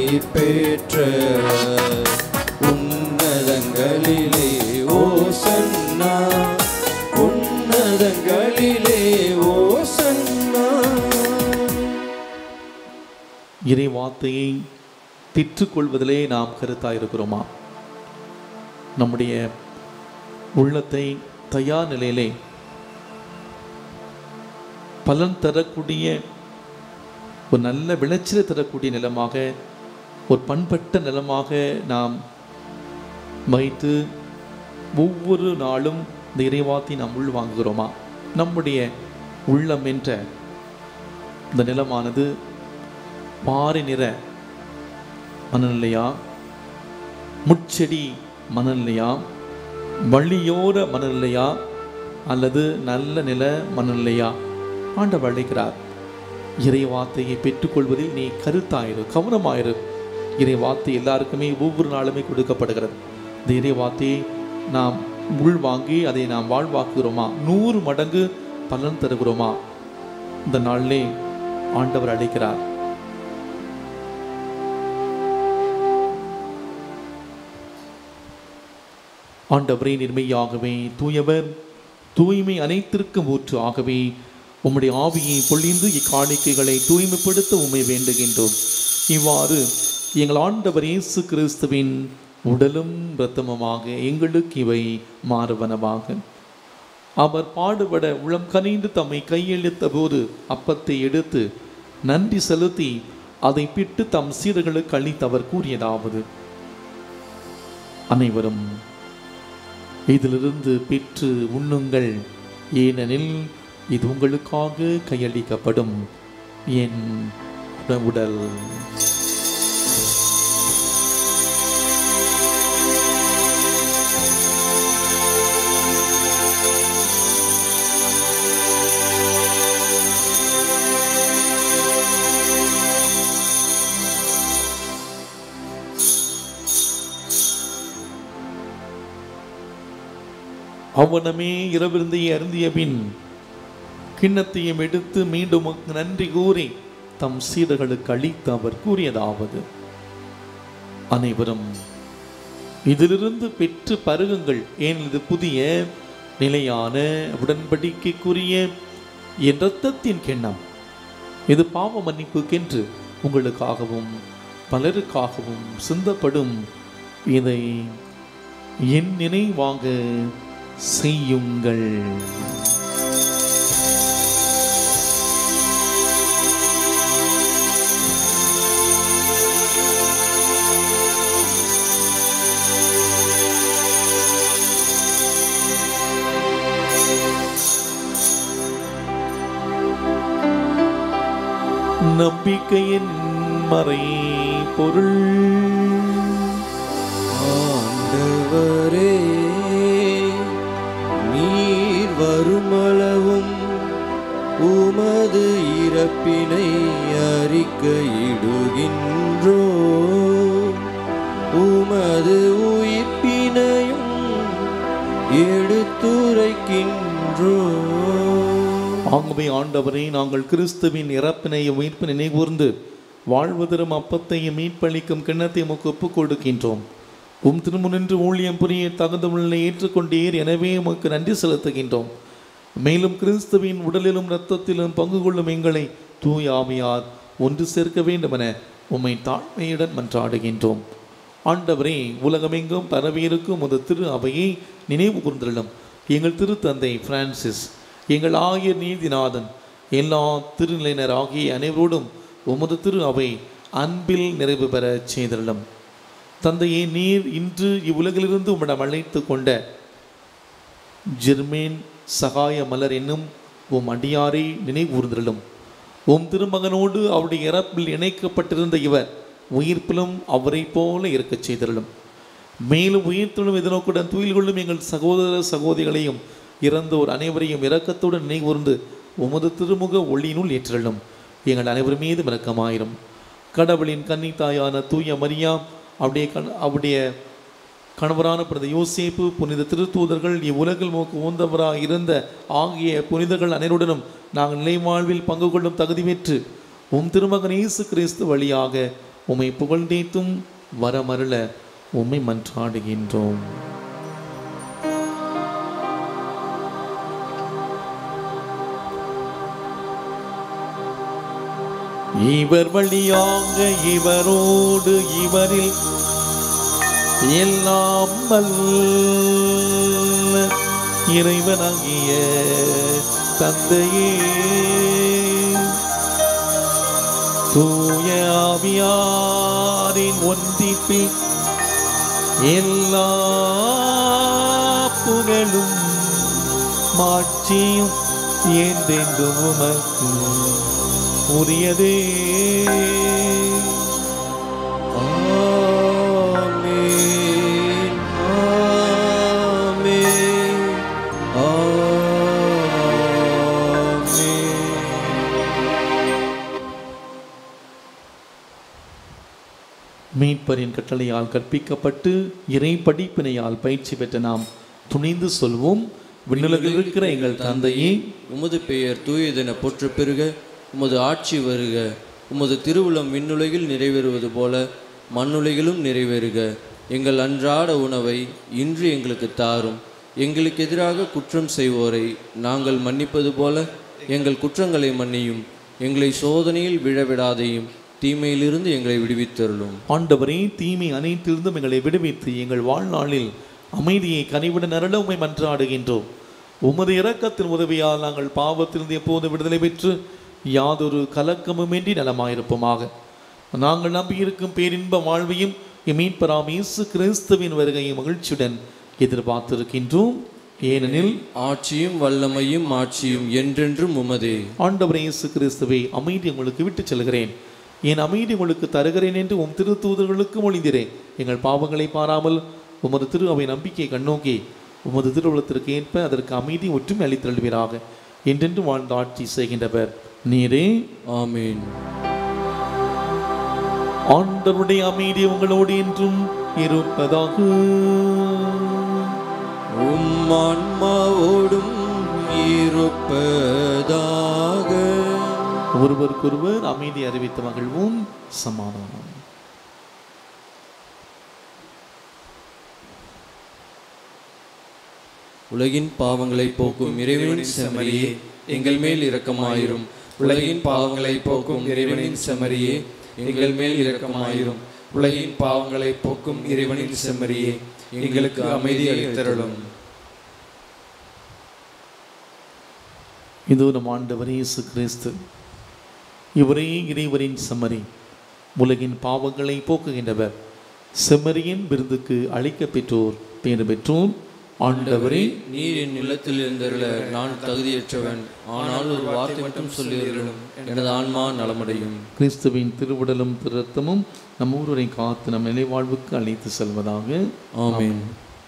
பெற்றவர் உன்னதங்களிலே ஓசன்னா உன்னதங்களிலே ஓசன்னா இறை வார்த்தையை திற்றுக்கொள்வதிலே நாம் கருத்தாயிருக்கிறோமா நம்முடைய உள்ளத்தை தயார் நிலையிலே பலன் தரக்கூடிய ஒரு நல்ல விளைச்சலை தரக்கூடிய நிலமாக ஒரு பண்பட்ட நிலமாக நாம் வைத்து ஒவ்வொரு நாளும் இந்த இறைவாத்தை நாம் உள்வாங்குகிறோமா நம்முடைய உள்ளம் என்ற இந்த நிலமானது பாறை நிற மனநிலையா முட்செடி மனநிலையா வழியோர மனநிலையா அல்லது நல்ல நில மனநிலையா ஆண்டவர் அழைக்கிறார் இறை வார்த்தையை பெற்றுக்கொள்வதில் நீ கருத்தாயிரு கவனமாயிரு இறை வார்த்தை எல்லாருக்குமே ஒவ்வொரு நாளுமே கொடுக்கப்படுகிறது இந்த இறை வார்த்தையை நாம் உள்வாங்கி அதை நாம் வாழ்வாக்குகிறோமா நூறு மடங்கு பலன் தருகிறோமா இந்த நாளிலே ஆண்டவர் அழைக்கிறார் ஆண்டவரே நிர்மையாகவே தூயவர் தூய்மை அனைத்திற்கும் ஊற்று ஆகவே உம்முடைய ஆவியை பொழிந்து இக்காணிக்கைகளை தூய்மைப்படுத்த உம்மை வேண்டுகின்றோம் இவ்வாறு எங்கள் ஆண்டவர் இயேசு கிறிஸ்துவின் உடலும் இரத்தமுமாக எங்களுக்கு இவை மாறுவனவாக அவர் பாடுபட உளம் கனிந்து தம்மை கையெழுத்த போது அப்பத்தை எடுத்து நன்றி செலுத்தி அதை பிட்டு தம் சீடர்களுக்கு அளித்து அவர் கூறியதாவது அனைவரும் இதிலிருந்து பெற்று உண்ணுங்கள் ஏனெனில் இது உங்களுக்காக கையளிக்கப்படும் என் உடல் அவ்வனமே இரவிருந்தையை அருந்திய பின் கிண்ணத்தையும் எடுத்து மீண்டும் உமக்கு நன்றி கூறி தம் சீடர்களுக்கு அளித்து அவர் கூறியதாவது அனைவரும் இதிலிருந்து பெற்று பருகுங்கள் ஏன் இது புதிய நிலையான உடன்படிக்கைக்குரிய என் இரத்தத்தின் கிண்ணம் இது பாவ மன்னிப்புக்கென்று உங்களுக்காகவும் பலருக்காகவும் சிந்தப்படும் இதை என் நினைவாக செய்யுங்கள் நம்பிக்கையின் மறை பொருள் ஆண்டவரே நீர் வருமளவும் உமது இறப்பினை அறிக்கையிடுகின்றோ உமது உயிர்ப்பினையும் எடுத்துரைக்கின்றோ ஆகவே ஆண்டவரே நாங்கள் கிறிஸ்துவின் இறப்பினையும் உயிர்ப்பு நினைகூர்ந்து வாழ்வதரும் அப்பத்தையும் மீட்பளிக்கும் கிண்ணத்தை உமக்கு ஒப்புக் கொடுக்கின்றோம் உம் திருமுனின்று ஊழியம் புரிய தகுந்தமுள்ள ஏற்றுக்கொண்டீர் எனவே உமக்கு நன்றி செலுத்துகின்றோம் மேலும் கிறிஸ்துவின் உடலிலும் இரத்தத்திலும் பங்கு கொள்ளும் எங்களை தூய ஆவியார் ஒன்று சேர்க்க வேண்டுமென உம்மை தாழ்மையுடன் மன்றாடுகின்றோம் ஆண்டவரே உலகமெங்கும் பரவியிருக்கும் ஒரு திரு அவையை நினைவு கூர்ந்தள்ளும் எங்கள் திருத்தந்தை பிரான்சிஸ் எங்கள் ஆயர் நீதிநாதன் எல்லா திருநிலையினர் ஆகிய அனைவரோடும் உமது திரு அவை அன்பில் நிறைவு பெறச் செய்தள்ளும் தந்தையே நீர் இன்று இவ்வுலகிலிருந்து உம்மிடம் அழைத்து கொண்ட ஜெர்மேன் சகாய மலர் என்னும் உம் அடியாரை நினைவூர்ந்தள்ளும் உம் திருமகனோடு அவருடைய இறப்பில் இணைக்கப்பட்டிருந்த இவர் உயிர்ப்பிலும் அவரைப் போல இருக்கச் செய்தருளும் மேலும் உயிர்த்தலும் எதிர்நோக்குடன் துயில் கொள்ளும் எங்கள் சகோதர சகோதரிகளையும் இறந்தோர் அனைவரையும் இரக்கத்துடன் நினைவூர்ந்து உமது திருமுக ஒளியினுள் ஏற்றலும் எங்கள் அனைவர் மீது இரக்கமாயிரும் கடவுளின் கன்னித்தாயான தூய மரியா அவருடைய கண் அவருடைய கணவரான புனித யோசேப்பு புனித திருத்தூதர்கள் இவ்வுலகில் மோக்கு ஊந்தவராக இருந்த ஆகிய புனிதர்கள் அனைவருடனும் நாங்கள் நிலைவாழ்வில் பங்கு கொள்ளும் தகுதி பெற்று உம் திருமகன் இயேசு கிறிஸ்து வழியாக உம்மை புகழ்ந்தேத்தும் வரமருள உம்மை மன்றாடுகின்றோம் இவர் வழியாக இவரோடு இவரில் எல்லாம் வல்ல இறைவனாகிய தந்தையே தூய ஆவியாரின் ஒன்றிப்பில் எல்லா புகழும் மாட்சியும் என்றென்றும் உமக்கு உரியதே ஆமென் ஆமென் ஆமென் மீட்பரின் கட்டளையால் கற்பிக்கப்பட்டு இறை படிப்பினையால் பயிற்சி பெற்ற நாம் துணிந்து சொல்வோம் விண்ணுலகில் இருக்கிற எங்கள் தந்தையே உமது பெயர் தூயதென போற்று பெறுக உமது ஆட்சி வருக உமது திருவுளம் விண்ணுலகில் நிறைவேறுவது போல மண்ணுலகிலும் நிறைவேறுக எங்கள் அன்றாட உணவை இன்று எங்களுக்கு தாரும் எங்களுக்கு எதிராக குற்றம் செய்வோரை நாங்கள் மன்னிப்பது போல எங்கள் குற்றங்களை மன்னியும் எங்களை சோதனையில் விழவிடாதையும் தீமையிலிருந்து எங்களை விடுவித்தருளும் ஆண்டவரே தீமை அனைத்திலிருந்தும் எங்களை விடுவித்து எங்கள் வாழ்நாளில் அமைதியை கனிவுடன் அருள உம்மை மன்றாடுகின்றோம் உமது இரக்கத்தின் உதவியால் நாங்கள் பாவத்திலிருந்து எப்போது விடுதலை பெற்று யாதொரு கலக்கமுமின்றி நலமாயிருப்போமாக நாங்கள் நம்பியிருக்கும் பேரின்ப வாழ்வையும் மீட்பராம் இயேசு கிறிஸ்துவின் வருகையை மகிழ்ச்சியுடன் எதிர்பார்த்திருக்கின்றோம் ஏனெனில் ஆட்சியும் வல்லமையும் ஆட்சியும் என்றென்றும் உமதே ஆண்டவர் இயேசு கிறிஸ்துவை அமைதி உங்களுக்கு விட்டுச் செல்கிறேன் என் அமைதி உங்களுக்கு தருகிறேன் என்று உம் திருத்தூதர்களுக்கு மொழிந்திரேன் எங்கள் பாவங்களை பாராமல் உமது திரு அவை நம்பிக்கை கண்ணோக்கி உமது திருவுளத்திற்கு ஏற்ப அதற்கு அமைதி ஒற்றுமை அளித்தருள்வீராக என்றென்று வாழ்ந்து ஆட்சி செய்கின்றவர் நீரே ஆமீன் ஆண்டவருடைய அமைதி உங்களோடு என்றும் இருப்பதாக உம் ஆன்மாவோடும் உங்களோடும் இருப்பதாக ஒருவருக்கொருவர் அமைதி அறிவித்து மகிழ்வோம் சமாதானம் உலகின் பாவங்களை போக்கும் இறைவனின் செமரியே எங்கள் மேல் இரக்கமாயிரும் உலகின் பாவங்களை போக்கும் இறைவனின் செம்மறியே எங்கள் மேல் இரக்கமாயிரும் உலகின் பாவங்களை போக்கும் இறைவனின் செம்மறியே எங்களுக்கு அமைதி அளித்தருளும் இதோ நம் ஆண்டவர் இயேசு கிறிஸ்து இவரே இறைவரின் செம்மறி உலகின் பாவங்களை போக்குகின்றவர் செம்மறியின் விருதுக்கு அளிக்கப் பெற்றோர் பேறு பெற்றோர் ஆண்டவரே நீர் என் நிலத்தில் இருந்தருள நான் தகுதியற்றவன் ஆனால் ஒரு வார்த்தை மட்டும் சொல்லியிருளும் எனது ஆன்மா நலமடையும் கிறிஸ்துவின் திருவுடலும் திருத்தமும் நம் ஊரை காத்து நம் நிலைவாழ்வுக்கு அழைத்து செல்வதாக ஆமென்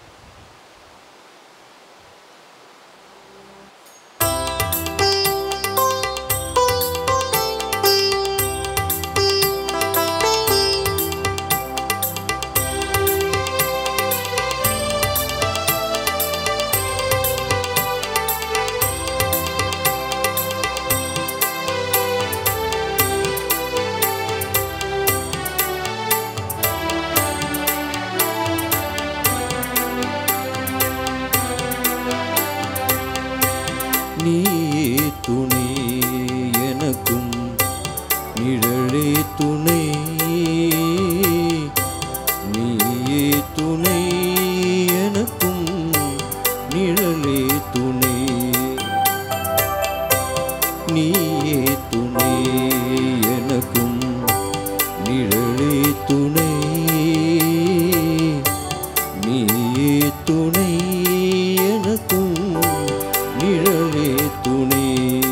நீயே துணை எனக்கும் நிழலே துணை நீயே துணை எனக்கும் நிழலே துணை நீயே துணை எனக்கும் நிழலே துணை நீயே துணை எனக்கும் நிழலே துணை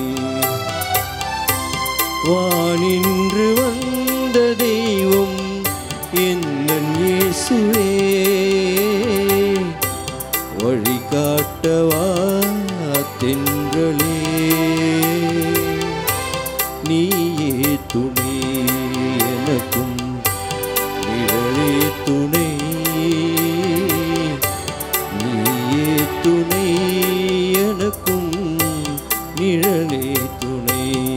வானின்று வந்த தெய்வம் என்னன் இயேசுவே வழிகாட்டவா தென்றலே நீயே துணை எனக்கும் நிழலே துணை நீயே துணை எனக்கும் நிழலே துணை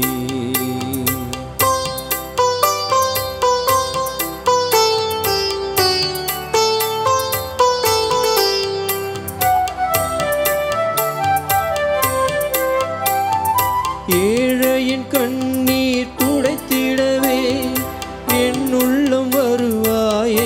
ஏழையின் கண்ணீர் துடைத்திடவே என் உள்ளம் வருவாயே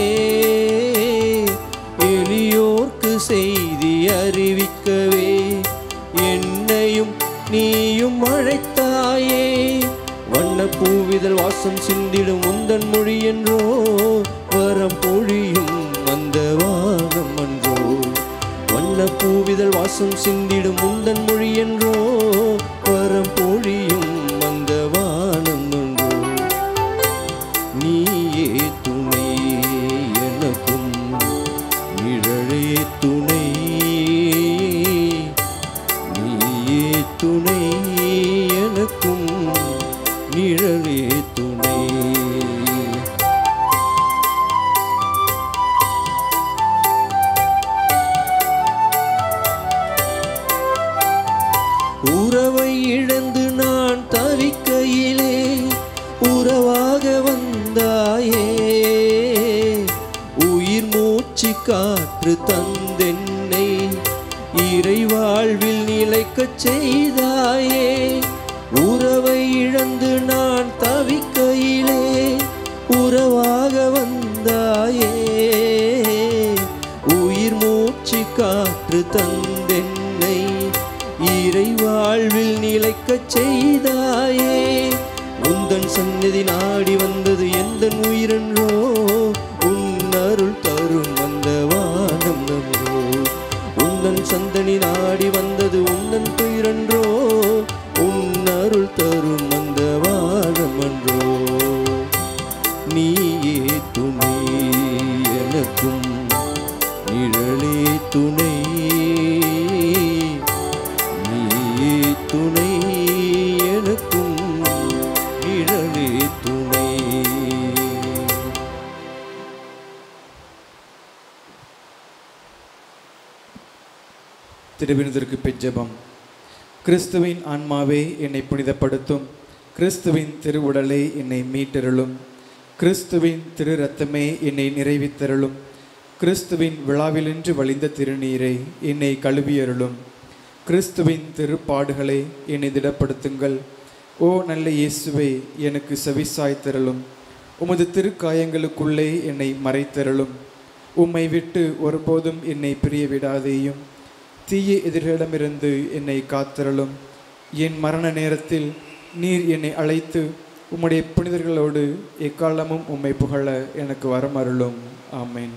எளியோர்க்கு செய்தி அறிவிக்கவே என்னையும் நீயும் அழைத்தாயே வண்ண பூவிதழ் வாசம் சிந்திடும் உந்தன் மொழி என்றோ வரம் பொழியும் அந்த வானம் அன்றோ வண்ண பூவிதழ் வாசம் சிந்திடும் உந்தன் மொழி என்றோ வரம் பொழியும் அந்த வானம் என்றோ நீயே துணை எனக்கும் நிழலே துணை நீயே துணை எனக்கும் நிழலே துணை உறவை இழந்து நான் தவிக்கையிலே உறவாக வந்தாயே உயிர் மூச்சு காற்று தந்தென்னை இறை வாழ்வில் நிலைக்கச் செய்தாயே உறவை இழந்து நான் தவிக்கையிலே உறவாக வந்தாயே உயிர் மூச்சு காற்று தந்தென்னை இறை வாழ்வில் நிலைக்கச் செய்தாயே உந்தன் சந்நிதி நாடி வந்தது எந்த உயிரென்றோ உன் அருள் தரும் அந்த வானம் நன்றோ உந்தன் சந்தனி நாடி வந்தது உந்தன் துயிரன்றோ உன் அருள் தரும் அந்த வானம் அன்றோ நீயே துணை எனக்கும் நிழலே துணை நீயே துணை எனக்கும் நிழலே துணை திருவிருந்திற்கு பெஜபம் கிறிஸ்துவின் ஆன்மாவே என்னை புனிதப்படுத்தும் கிறிஸ்துவின் திருவுடலே என்னை மீட்டருளும் கிறிஸ்துவின் திரு ரத்தமே என்னை நிறைவித்தருளும் கிறிஸ்துவின் விழாவிலின்று வழிந்த திருநீரை என்னை கழுவியருளும் கிறிஸ்துவின் திருப்பாடுகளை என்னை திடப்படுத்துங்கள் ஓ நல்ல இயேசுவே எனக்கு செவிசாய்த்தருளும் உமது திருக்காயங்களுக்குள்ளே என்னை மறைத்தருளும் உம்மை விட்டு ஒருபோதும் என்னை பிரிய விடாதேயும் தீய எதிரிடமிருந்து என்னை காத்தருளும் என் மரண நேரத்தில் நீர் என்னை அழைத்து உம்முடைய புனிதர்களோடு எக்காலமும் உம்மை புகழ எனக்கு வரமருளும் ஆமென்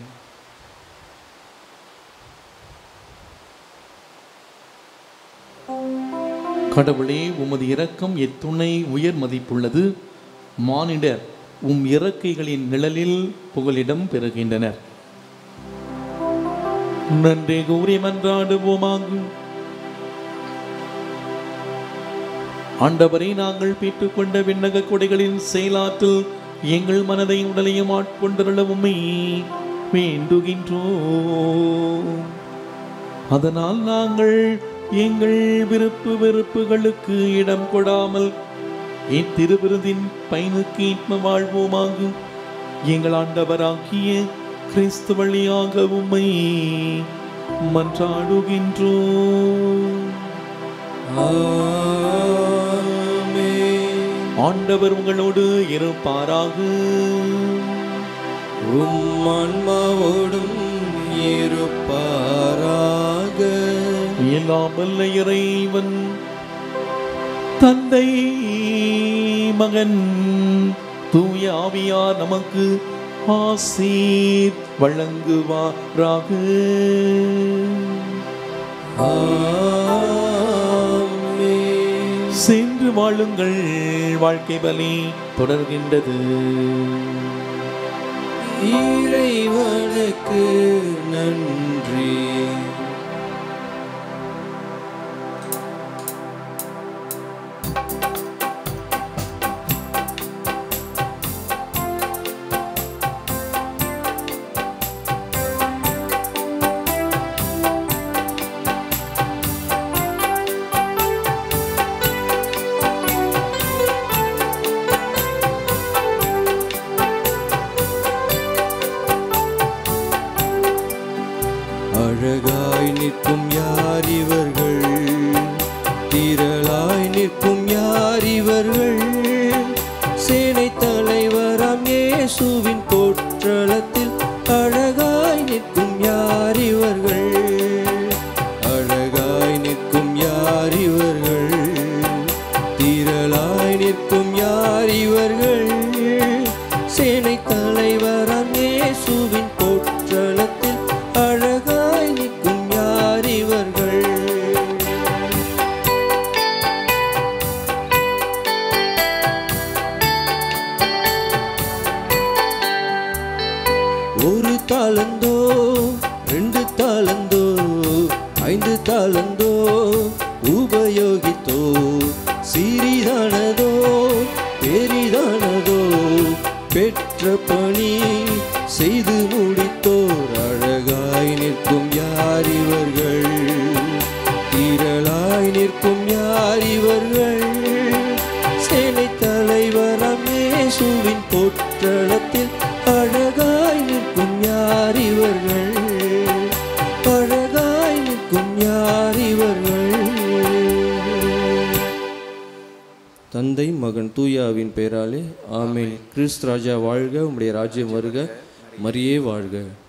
கடவுளே உமது இரக்கம் எத்துணை உயர் மதிப்புள்ளது மானிடர் உம் இறக்கைகளின் நிழலில் புகலிடம் பெறுகின்றனர் நன்றி கூறி மன்றாடுவோமாகும் ஆண்டவரை நாங்கள் பெற்றுக்கொண்ட விண்ணக கொடைகளின் செயலாற்றில் எங்கள் மனதை உடலையும் ஆட்கொண்டருள உம்மை வேண்டுகின்றோம் அதனால் நாங்கள் எங்கள் விருப்பு வெறுப்புகளுக்கு இடம் கொடாமல் இத்திருவிருதின் பயனுக்கு இன்ப வாழ்வோமாகும் எங்கள் ஆண்டவராகிய கிறிஸ்து வழியாக உம்மை மன்றாடுகின்றோம் ஆண்டவர் உங்களோடு இருப்பாராக உம் ஆன்மாவோடும் இருப்பாராக எல்லாம் வல்ல இறைவன் தந்தை மகன் தூய ஆவியார் நமக்கு ஆசீர் வழங்குவாராக ஆமென். சென்று வாழுங்கள் வாழ்க்கை பலி தொடர்கின்றது இறைவனுக்கு நன்றி அழகாய் நிற்கும் யார் இவர்கள் திரளாய் நிற்கும் யார் இவர்கள் சேனை தலைவராம் இயேசுவின் போற்றலத்தில் அழகாய் நிற்கும் யார் இவர்கள் அழகாய் நிற்கும் யார் இவர்கள் திரளாய் நிற்கும் யார் இவர்கள் சேனை தலைவராம் இயேசுவின் போற்றலத்தில் அழகாய் நிற்கும் யார் இவர்கள் ஒரு தாளந்தோ ரெண்டு தாளந்தோ ஐந்து தாளந்தோ உபயோகித்தோ சிறிதானதோ பெரிதானதோ பெற்ற பணி செய்து முடித்தோர் அழகாய் நிற்கும் யார் இவர்கள் திரளாய் நிற்கும் யார் இவர்கள் சேனை தலைவராம் இயேசுவின் போற்றளத்தில் அழகாய் நிற்கும் யார் இவர்கள் அழகாய் நிற்கும் யார் இவர்கள் தந்தை மகன் தூயாவின் பெயராலே ஆமென் கிறிஸ்து ராஜா வாழ்க உம்முடைய ராஜ்யம் வருக மரியே வாழ்க